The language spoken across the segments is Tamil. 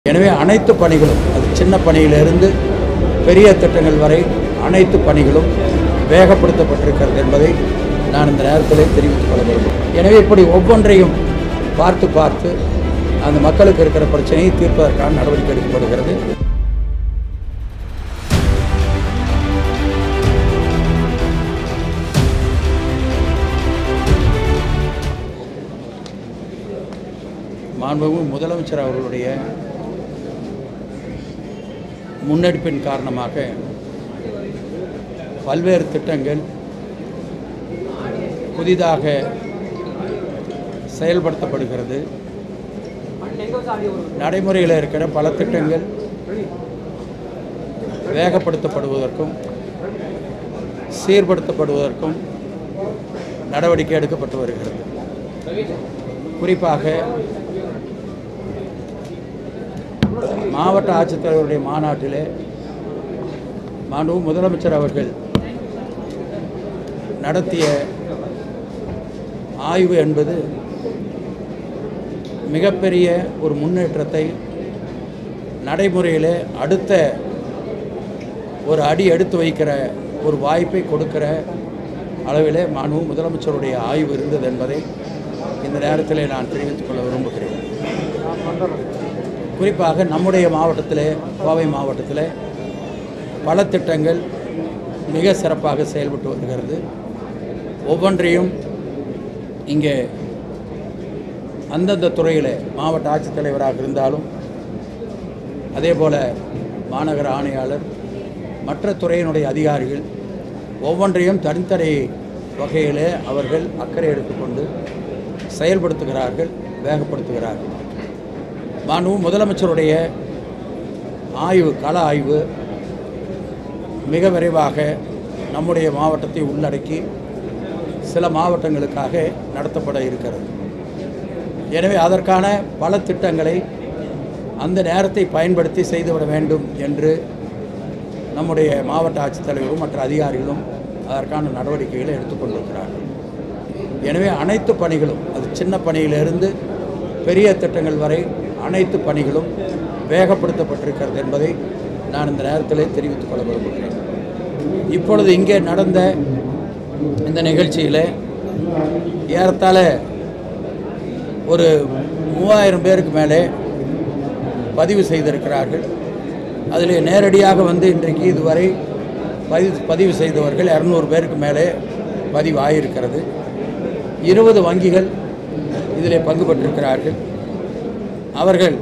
எனவே அனைத்து பணிகளும் அது சின்ன பணியிலிருந்து பெரிய திட்டங்கள் வரை அனைத்து பணிகளும் வேகப்படுத்தப்பட்டிருக்கிறது என்பதை நான் இந்த நேரத்திலே தெரிவித்துக் கொள்ள விரும்புகிறேன் எனவே இப்படி ஒவ்வொன்றையும் பார்த்து பார்த்து அந்த மக்களுக்கு இருக்கிற பிரச்சனையை தீர்ப்பதற்கான நடவடிக்கை எடுக்கப்படுகிறது மாண்புமிகு முதலமைச்சர் அவர்களுடைய முன்னெடுப்பின் காரணமாக பல்வேறு திட்டங்கள் புதிதாக செயல்படுத்தப்படுகிறது நடைமுறையில் இருக்கிற பல திட்டங்கள் வேகப்படுத்தப்படுவதற்கும் சீர்படுத்தப்படுவதற்கும் நடவடிக்கை எடுக்கப்பட்டு வருகிறது குறிப்பாக மாவட்ட ஆட்சித்தலைவருடைய மாநாட்டிலே மாண்பு முதலமைச்சர் அவர்கள் நடத்திய ஆய்வு என்பது மிகப்பெரிய ஒரு முன்னேற்றத்தை நடைமுறையில் அடுத்த ஒரு அடி எடுத்து வைக்கிற ஒரு வாய்ப்பை கொடுக்கிற அளவிலே மாண்பு முதலமைச்சருடைய ஆய்வு இருந்தது என்பதை இந்த நேரத்தில் நான் தெரிவித்துக் கொள்ள விரும்புகிறேன் குறிப்பாக நம்முடைய மாவட்டத்தில் கோவை மாவட்டத்தில் பல திட்டங்கள் மிக சிறப்பாக செயல்பட்டு வருகிறது ஒவ்வொன்றையும் இங்கே அந்தந்த துறையில் மாவட்ட ஆட்சித்தலைவராக இருந்தாலும் அதே போல் மாநகர ஆணையாளர் மற்ற துறையினுடைய அதிகாரிகள் ஒவ்வொன்றையும் தனித்தனி வகையிலே அவர்கள் அக்கறை எடுத்துக்கொண்டு செயல்படுத்துகிறார்கள் வேகப்படுத்துகிறார்கள் மாண்பு முதலமைச்சருடைய ஆய்வு கள ஆய்வு மிக விரைவாக நம்முடைய மாவட்டத்தை உள்ளடக்கி சில மாவட்டங்களுக்காக நடத்தப்பட இருக்கிறது எனவே அதற்கான பல திட்டங்களை அந்த நேரத்தை பயன்படுத்தி செய்துவிட வேண்டும் என்று நம்முடைய மாவட்ட ஆட்சித்தலைவரும் மற்ற அதிகாரிகளும் அதற்கான நடவடிக்கைகளை எடுத்துக்கொண்டிருக்கிறார்கள் எனவே அனைத்து பணிகளும் அது சின்ன பணியிலிருந்து பெரிய திட்டங்கள் வரை அனைத்து பணிகளும் வேகப்படுத்தப்பட்டிருக்கிறது என்பதை நான் இந்த நேரத்திலே தெரிவித்துக் கொள்ள விரும்புகிறேன் இப்பொழுது இங்கே நடந்த இந்த நிகழ்ச்சியில் ஏறத்தாழ ஒரு மூவாயிரம் பேருக்கு மேலே பதிவு செய்திருக்கிறார்கள் அதில் நேரடியாக வந்து இன்றைக்கு இதுவரை பதிவு பதிவு செய்தவர்கள் இரநூறு பேருக்கு மேலே பதிவு ஆகியிருக்கிறது இருபது வங்கிகள் இதில் பங்கு பெற்றிருக்கிறார்கள் அவர்கள்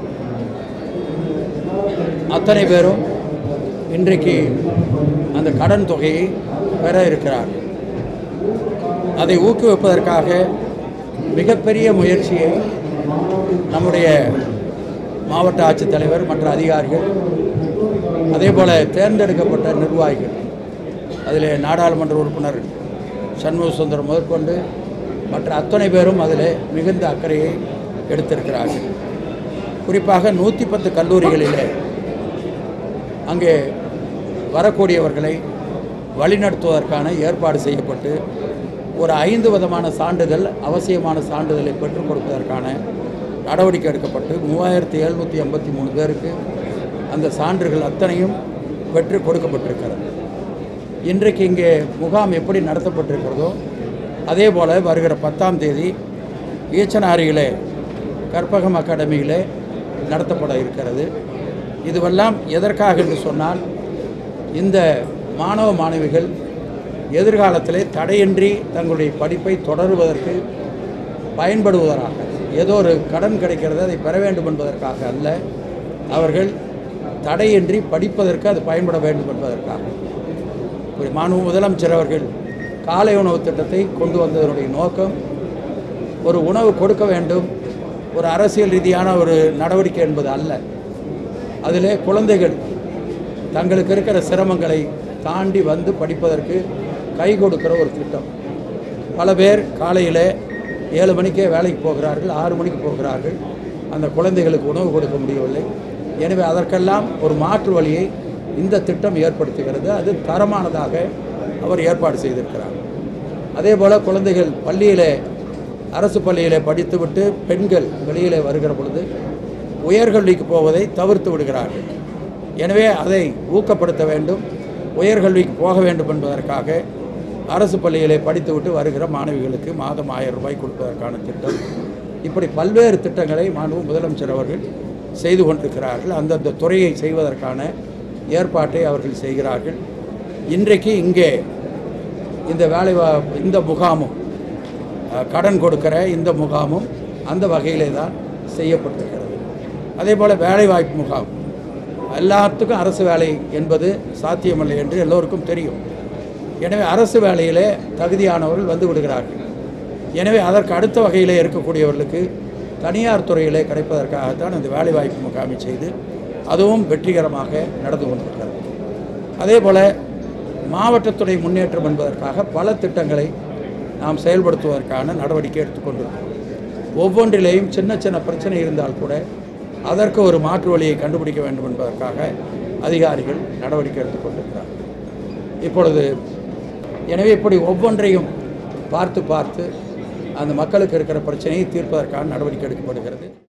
அத்தனை பேரும் இன்றைக்கு அந்த கடன் தொகையை பெற இருக்கிறார்கள் அதை ஊக்குவிப்பதற்காக மிகப்பெரிய முயற்சியை நம்முடைய மாவட்ட ஆட்சித்தலைவர் மற்ற அதிகாரிகள் அதே போல் தேர்ந்தெடுக்கப்பட்ட நிர்வாகிகள் அதில் நாடாளுமன்ற உறுப்பினர் சண்முக சுந்தரம் முதற்கொண்டு மற்ற அத்தனை பேரும் அதில் மிகுந்த அக்கறையை எடுத்திருக்கிறார்கள் குறிப்பாக நூற்றி பத்து கல்லூரிகளில் அங்கே வரக்கூடியவர்களை வழிநடத்துவதற்கான ஏற்பாடு செய்யப்பட்டு ஒரு ஐந்து விதமான சான்றிதழ் அவசியமான சான்றிதழை பெற்றுக் கொடுப்பதற்கான நடவடிக்கை எடுக்கப்பட்டு மூவாயிரத்தி எழுநூற்றி எண்பத்தி மூணு பேருக்கு அந்த சான்றுகள் அத்தனையும் பெற்று கொடுக்கப்பட்டிருக்கிறது இன்றைக்கு இங்கே முகாம் எப்படி நடத்தப்பட்டிருக்கிறதோ அதே போல் வருகிற பத்தாம் தேதி ஈச்சனாரியிலே கற்பகம் அகாடமியிலே நடத்தப்பட இருக்கிறது இதுவெல்லாம் எதற்காக என்று சொன்னால் இந்த மாணவ மாணவிகள் எதிர்காலத்திலே தடையின்றி தங்களுடைய படிப்பை தொடருவதற்கு பயன்படுவதற்காக ஏதோ ஒரு கடன் கிடைக்கிறது அதை பெற வேண்டும் என்பதற்காக அல்ல அவர்கள் தடையின்றி படிப்பதற்கு அது பயன்பட வேண்டும் என்பதற்காக இப்படி மாண்பு முதலமைச்சர் அவர்கள் காலை உணவு திட்டத்தை கொண்டு வந்ததனுடைய நோக்கம் ஒரு உணவு கொடுக்க வேண்டும் ஒரு அரசியல் ரீதியான ஒரு நடவடிக்கை என்பது அல்ல அதிலே குழந்தைகள் தங்களுக்கு இருக்கிற சிரமங்களை தாண்டி வந்து படிப்பதற்கு கை கொடுக்கிற ஒரு திட்டம் பல பேர் காலையில் ஏழு மணிக்கே வேலைக்கு போகிறார்கள் ஆறு மணிக்கு போகிறார்கள் அந்த குழந்தைகளுக்கு உணவு கொடுக்க முடியவில்லை எனவே அதற்கெல்லாம் ஒரு மாற்று வழியை இந்த திட்டம் ஏற்படுத்துகிறது அது தரமானதாக அவர் ஏற்பாடு செய்திருக்கிறார் அதே போல் குழந்தைகள் பள்ளியிலே அரசு பள்ளியிலே படித்துவிட்டு பெண்கள் வெளியிலே வருகிற பொழுது உயர்கல்விக்கு போவதை தவிர்த்து விடுகிறார்கள் எனவே அதை ஊக்கப்படுத்த வேண்டும் உயர்கல்விக்கு போக வேண்டும் என்பதற்காக அரசு பள்ளிகளை படித்துவிட்டு வருகிற மாணவிகளுக்கு மாதம் ஆயிரம் ரூபாய் கொடுப்பதற்கான திட்டம் இப்படி பல்வேறு திட்டங்களை மாண்பு முதலமைச்சர் அவர்கள் செய்து கொண்டிருக்கிறார்கள் அந்தந்த துறையை செய்வதற்கான ஏற்பாட்டை அவர்கள் செய்கிறார்கள் இன்றைக்கு இங்கே இந்த வேலை வா- இந்த முகாமும் அஹ், கடன் கொடுக்கிற இந்த முகாமும் அந்த வகையிலே தான் செய்யப்பட்டிருக்கிறது அதே போல் வேலைவாய்ப்பு முகாம் எல்லாத்துக்கும் அரசு வேலை என்பது சாத்தியமில்லை என்று எல்லோருக்கும் தெரியும் எனவே அரசு வேலையிலே தகுதியானவர்கள் வந்து விடுகிறார்கள் எனவே அதற்கு அடுத்த வகையிலே இருக்கக்கூடியவர்களுக்கு தனியார் துறையிலே கிடைப்பதற்காகத்தான் இந்த வேலைவாய்ப்பு முகாமை செய்து அதுவும் வெற்றிகரமாக நடந்து கொண்டிருக்கிறது அதே போல் மாவட்டத்துறை முன்னேற்றம் என்பதற்காக பல திட்டங்களை நாம் செயல்படுத்துவதற்கான நடவடிக்கை எடுத்துக்கொண்டிருக்கிறோம் ஒவ்வொன்றிலேயும் சின்ன சின்ன பிரச்சனை இருந்தால் கூட அதற்கு ஒரு மாற்று வழியை கண்டுபிடிக்க வேண்டும் என்பதற்காக அதிகாரிகள் நடவடிக்கை எடுத்துக்கொண்டிருக்கிறார்கள் இப்பொழுது எனவே இப்படி ஒவ்வொன்றையும் பார்த்து பார்த்து அந்த மக்களுக்கு இருக்கிற பிரச்சனையை தீர்ப்பதற்கான நடவடிக்கை எடுக்கப்படுகிறது